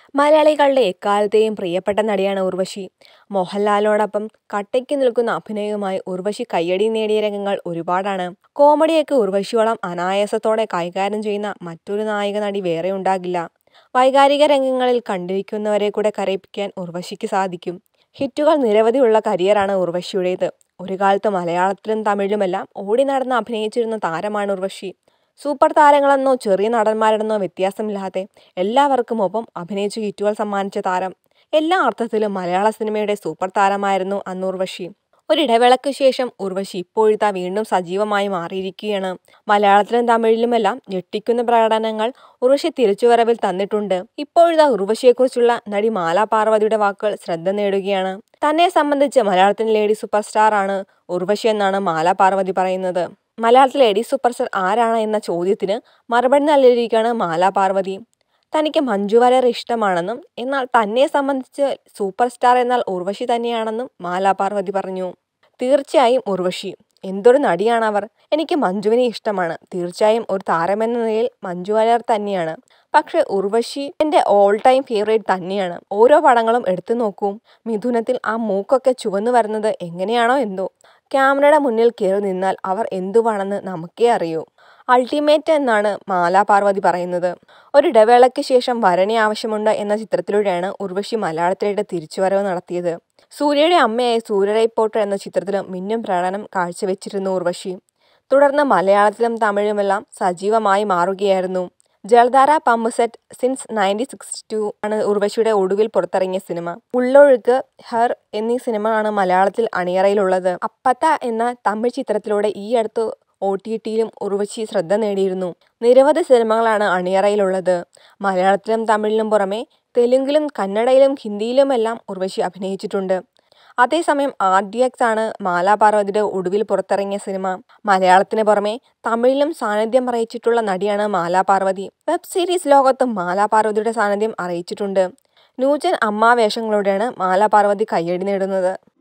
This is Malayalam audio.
മലയാളികളുടെ എക്കാലത്തെയും പ്രിയപ്പെട്ട നടിയാണ് ഉർവശി മോഹൻലാലിനോടൊപ്പം കട്ടയ്ക്ക് നിൽക്കുന്ന അഭിനയവുമായി ഉർവശി കയ്യടി നേടിയ രംഗങ്ങൾ ഒരുപാടാണ് കോമഡിയൊക്കെ ഉർവശിയോളം അനായാസത്തോടെ കൈകാര്യം ചെയ്യുന്ന മറ്റൊരു നായിക നടി വേറെ ഉണ്ടാകില്ല വൈകാരിക രംഗങ്ങളിൽ കണ്ടിരിക്കുന്നവരെ കൂടെ കരയിപ്പിക്കാൻ ഉർവശിക്ക് സാധിക്കും ഹിറ്റുകൾ നിരവധിയുള്ള കരിയറാണ് ഉർവശിയുടേത് ഒരു കാലത്ത് മലയാളത്തിലും തമിഴിലുമെല്ലാം ഓടി നടന്ന് അഭിനയിച്ചിരുന്ന താരമാണ് ഉർവശി സൂപ്പർ താരങ്ങളെന്നോ ചെറിയ നടന്മാരെന്നോ വ്യത്യാസമില്ലാതെ എല്ലാവർക്കും ഒപ്പം അഭിനയിച്ച് ഹിറ്റുകൾ സമ്മാനിച്ച താരം എല്ലാ അർത്ഥത്തിലും മലയാള സിനിമയുടെ സൂപ്പർ താരമായിരുന്നു അന്ന് ഉർവശി ഒരിടവേളയ്ക്ക് ശേഷം ഉർവശി ഇപ്പോഴിതാ വീണ്ടും സജീവമായി മാറിയിരിക്കുകയാണ് മലയാളത്തിലും തമിഴിലുമെല്ലാം ഞെട്ടിക്കുന്ന പ്രകടനങ്ങൾ ഉർവശി തിരിച്ചുവരവിൽ തന്നിട്ടുണ്ട് ഇപ്പോഴിതാ ഉർവശിയെക്കുറിച്ചുള്ള നടി മാല പാർവതിയുടെ വാക്കുകൾ ശ്രദ്ധ നേടുകയാണ് തന്നെ സംബന്ധിച്ച് മലയാളത്തിലെ ലേഡി സൂപ്പർ സ്റ്റാർ ആണ് ഉർവശി എന്നാണ് മാല പാർവതി പറയുന്നത് മലയാളത്തിലെ ലേഡി സൂപ്പർ സ്റ്റാർ ആരാണ് എന്ന ചോദ്യത്തിന് മറുപടി നൽകിയിരിക്കുകയാണ് മാല പാർവതി തനിക്ക് മഞ്ജു വാര്യർ ഇഷ്ടമാണെന്നും എന്നാൽ തന്നെ സംബന്ധിച്ച് സൂപ്പർ സ്റ്റാർ എന്നാൽ ഉർവശി തന്നെയാണെന്നും മാല പാർവതി പറഞ്ഞു തീർച്ചയായും ഉർവശി എന്തൊരു നടിയാണ് അവർ എനിക്ക് മഞ്ജുവിനെ ഇഷ്ടമാണ് തീർച്ചയായും ഒരു താരമെന്ന നിലയിൽ മഞ്ജു വാര്യർ തന്നെയാണ് പക്ഷെ ഉർവശി എൻ്റെ ഓൾ ടൈം ഫേവറേറ്റ് തന്നെയാണ് ഓരോ പടങ്ങളും എടുത്തു നോക്കൂ മിഥുനത്തിൽ ആ മൂക്കൊക്കെ ചുവന്നു വരുന്നത് എങ്ങനെയാണോ എന്തോ ക്യാമറയുടെ മുന്നിൽ കയറി നിന്നാൽ അവർ എന്തുവാണെന്ന് നമുക്കേ അറിയൂ അൾട്ടിമേറ്റ് എന്നാണ് മാല പാർവതി പറയുന്നത് ഒരു ഇടവേളയ്ക്ക് ശേഷം വരണി ആവശ്യമുണ്ട് എന്ന ചിത്രത്തിലൂടെയാണ് ഉർവശി മലയാളത്തിലേക്ക് തിരിച്ചുവരവ് നടത്തിയത് സൂര്യയുടെ അമ്മയായ സൂര്യ റിപ്പോർട്ടർ എന്ന ചിത്രത്തിലും മിന്നും പ്രകടനം കാഴ്ചവെച്ചിരുന്നു ഉർവശി തുടർന്ന് മലയാളത്തിലും തമിഴുമെല്ലാം സജീവമായി മാറുകയായിരുന്നു ജലധാര pump set since nineteen sixty two ആണ് ഉർവശിയുടെ ഒടുവിൽ പുറത്തിറങ്ങിയ സിനിമ ഉള്ളൊഴുക്ക് ഹർ എന്നീ സിനിമകളാണ് മലയാളത്തിൽ അണിയറയിലുള്ളത് അപ്പത്ത എന്ന തമിഴ് ചിത്രത്തിലൂടെ ഈ അടുത്ത് ഒ ടി ടിയിലും ഉർവശി ശ്രദ്ധ നേടിയിരുന്നു നിരവധി സിനിമകളാണ് അണിയറയിലുള്ളത് മലയാളത്തിലും തമിഴിലും പുറമെ തെലുങ്കിലും കന്നഡയിലും ഹിന്ദിയിലുമെല്ലാം ഉർവശി അഭിനയിച്ചിട്ടുണ്ട് അതേസമയം ആർ ഡി എക്സ് ആണ് മാല പാർവതിയുടെ ഒടുവിൽ പുറത്തിറങ്ങിയ സിനിമ മലയാളത്തിന് പുറമെ തമിഴിലും സാന്നിധ്യം അറിയിച്ചിട്ടുള്ള നടിയാണ് മാല പാർവതി വെബ് സീരീസ് ലോകത്തും മാല പാർവതിയുടെ സാന്നിധ്യം അറിയിച്ചിട്ടുണ്ട് നൂജൻ അമ്മാവേഷങ്ങളോടെയാണ് മാല പാർവതി കയ്യടി നേടുന്നത്